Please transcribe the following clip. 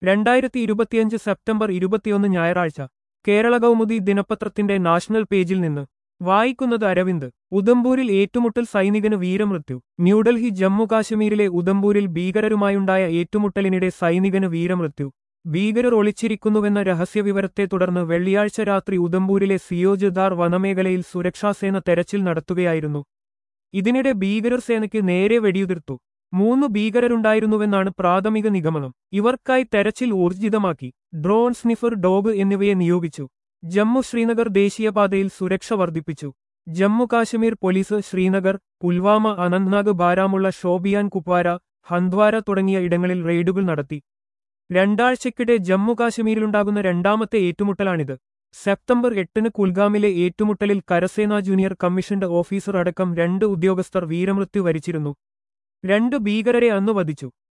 രണ്ടായിരത്തി ഇരുപത്തിയഞ്ച് സെപ്റ്റംബർ ഇരുപത്തിയൊന്ന് ഞായറാഴ്ച കേരള കൗമുദി ദിനപത്രത്തിന്റെ നാഷണൽ പേജിൽ നിന്ന് വായിക്കുന്നത് അരവിന്ദ് ഉദംപൂരിൽ ഏറ്റുമുട്ടൽ സൈനികന് വീരമൃത്യു ന്യൂഡൽഹി ജമ്മു കാശ്മീരിലെ ഉദംപൂരിൽ ഭീകരരുമായുണ്ടായ ഏറ്റുമുട്ടലിനിടെ സൈനികന് വീരമൃത്യു ഭീകരർ ഒളിച്ചിരിക്കുന്നുവെന്ന രഹസ്യവിവരത്തെ തുടർന്ന് വെള്ളിയാഴ്ച രാത്രി ഉദംപൂരിലെ സിയോജദാർ വനമേഖലയിൽ സുരക്ഷാസേന തെരച്ചിൽ നടത്തുകയായിരുന്നു ഇതിനിടെ ഭീകരർ സേനയ്ക്ക് നേരെ വെടിയുതിർത്തു മൂന്ന് ഭീകരരുണ്ടായിരുന്നുവെന്നാണ് പ്രാഥമിക നിഗമനം ഇവർക്കായി തെരച്ചിൽ ഊർജിതമാക്കി ഡ്രോൺ സ്നിഫർ ഡോഗ് എന്നിവയെ നിയോഗിച്ചു ജമ്മു ശ്രീനഗർ ദേശീയപാതയിൽ സുരക്ഷ വർദ്ധിപ്പിച്ചു ജമ്മു കാശ്മീർ പോലീസ് ശ്രീനഗർ പുൽവാമ അനന്ത്നാഗ് ബാരാമുള്ള ഷോബിയാൻ കുപ്വാര ഹന്ദ്വാര തുടങ്ങിയ ഇടങ്ങളിൽ റെയ്ഡുകൾ നടത്തി രണ്ടാഴ്ചയ്ക്കിടെ ജമ്മു കാശ്മീരിലുണ്ടാകുന്ന രണ്ടാമത്തെ ഏറ്റുമുട്ടലാണിത് സെപ്റ്റംബർ എട്ടിന് കുൽഗാമിലെ ഏറ്റുമുട്ടലിൽ കരസേനാ ജൂനിയർ കമ്മീഷന്റെ ഓഫീസർ അടക്കം രണ്ട് ഉദ്യോഗസ്ഥർ വീരമൃത്യു വരിച്ചിരുന്നു രണ്ട് ഭീകരരെ അന്ന് വധിച്ചു